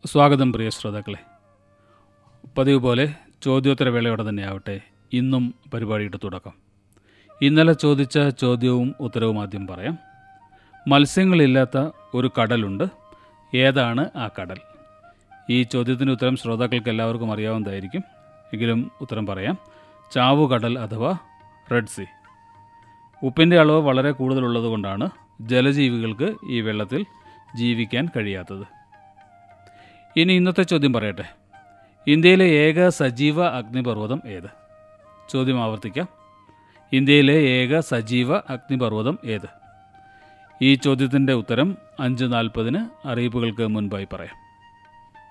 സ്വാഗതം പ്രിയ ശ്രോതാക്കളെ പതിവ് പോലെ ചോദ്യോത്തര വേളയോടെ തന്നെ ആവട്ടെ ഇന്നും പരിപാടിയുടെ തുടക്കം ഇന്നലെ ചോദിച്ച ചോദ്യവും ഉത്തരവും ആദ്യം പറയാം മത്സ്യങ്ങളില്ലാത്ത ഒരു കടലുണ്ട് ഏതാണ് ആ കടൽ ഈ ചോദ്യത്തിന് ഉത്തരം ശ്രോതാക്കൾക്ക് എല്ലാവർക്കും അറിയാവുന്നതായിരിക്കും എങ്കിലും ഉത്തരം പറയാം ചാവുകടൽ അഥവാ റെഡ് സി ഉപ്പിൻ്റെ അളവ് വളരെ കൂടുതലുള്ളതുകൊണ്ടാണ് ജലജീവികൾക്ക് ഈ വെള്ളത്തിൽ ജീവിക്കാൻ കഴിയാത്തത് ഇനി ഇന്നത്തെ ചോദ്യം പറയട്ടെ ഇന്ത്യയിലെ ഏക സജീവ അഗ്നിപർവ്വതം ഏത് ചോദ്യം ആവർത്തിക്കാം ഇന്ത്യയിലെ ഏക സജീവ അഗ്നിപർവ്വതം ഏത് ഈ ചോദ്യത്തിൻ്റെ ഉത്തരം അഞ്ച് നാൽപ്പതിന് അറിയിപ്പുകൾക്ക് മുൻപായി പറയാം